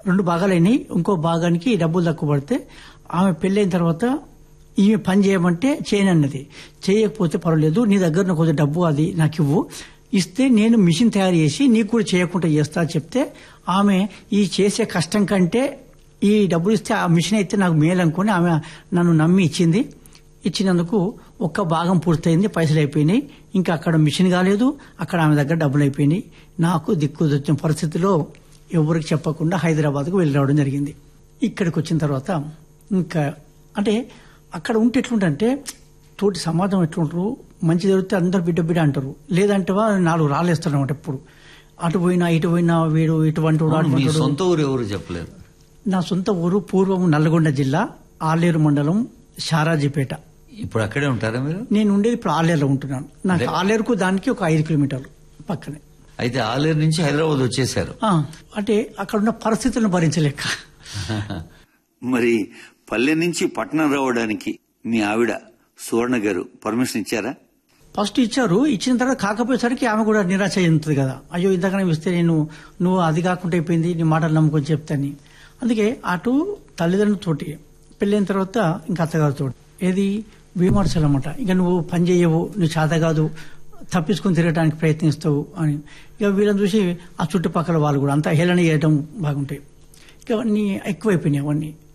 రెండు భాగాలైనాయి ఇంకో భాగానికి డబ్బులు తక్కువ పడితే ఆమె పెళ్ళైన తర్వాత ఈమె పని చేయమంటే చేయనన్నది చేయకపోతే పర్వాలేదు నీ దగ్గర నాకు కొంచెం డబ్బు అది నాకు ఇవ్వు ఇస్తే నేను మిషన్ తయారు చేసి నీకు కూడా చేయకుండా చేస్తా చెప్తే ఆమె ఈ చేసే కష్టం కంటే ఈ డబ్బులు ఇస్తే ఆ మిషన్ అయితే నాకు మేలు అనుకుని ఆమె నన్ను నమ్మి ఇచ్చింది ఇచ్చినందుకు ఒక్క భాగం పూర్తయింది పైసలు అయిపోయినాయి ఇంకా అక్కడ మిషన్ కాలేదు అక్కడ ఆమె దగ్గర డబ్బులు అయిపోయినాయి నాకు దిక్కు వచ్చిన పరిస్థితిలో ఎవరికి చెప్పకుండా హైదరాబాద్కు వెళ్ళి రావడం జరిగింది ఇక్కడికి వచ్చిన తర్వాత ఇంకా అంటే అక్కడ ఉంటే ఎట్లుంటే తోటి సమాజం ఎట్లుంటారు మంచి జరిగితే అందరు బిడ్డ బిడ్డ అంటారు లేదంటే వా నాలుగు రాళ్ళేస్తారు అనమాట ఎప్పుడు అటు పోయినా ఇటు పోయినా వీడు ఇటువంటి వాడు, అవును, మీ అటువంటి వాడు. సొంత ఊరు ఎవరు చెప్పలేదు నా సొంత ఊరు పూర్వం నల్గొండ జిల్లా ఆలేరు మండలం షారాజీపేట ఇప్పుడు అక్కడే ఉంటారా మీరు నేను ఉండేది ఇప్పుడు ఆలేరులో ఉంటున్నాను నాకు అదే. ఆలేరుకు దానికి ఒక ఐదు కిలోమీటర్లు పక్కనే అయితే ఆలేరు నుంచి హైదరాబాద్ వచ్చేసారు ఆ, అంటే అక్కడ ఉన్న పరిస్థితులను భరించలేక మరి పల్లె నుంచి పట్టణం రావడానికి మీ ఆవిడ సువర్ణ గారు పర్మిషన్ ఇచ్చారా ఫస్ట్ ఇచ్చారు ఇచ్చిన తర్వాత కాకపోయేసరికి ఆమె కూడా నిరాశ చెందుతుంది కదా అయ్యో ఇంతకనే ఇస్తే నేను నువ్వు అది కాకుండా అయిపోయింది నీ మాటలు నమ్ముకొని చెప్తాని అందుకే అటు తల్లిదండ్రులతోటి పెళ్ళైన తర్వాత ఇంకా అత్తగారితో ఏది విమర్శలన్నమాట ఇక నువ్వు పని చేయవు నువ్వు చేత కాదు తప్పించుకొని తిరగడానికి ప్రయత్నిస్తావు అని ఇక వీళ్ళని చూసి ఆ చుట్టుపక్కల వాళ్ళు కూడా అంతా హేళన చేయడం బాగుంటాయి ఇక అవన్నీ ఎక్కువైపోయినాయి అవన్నీ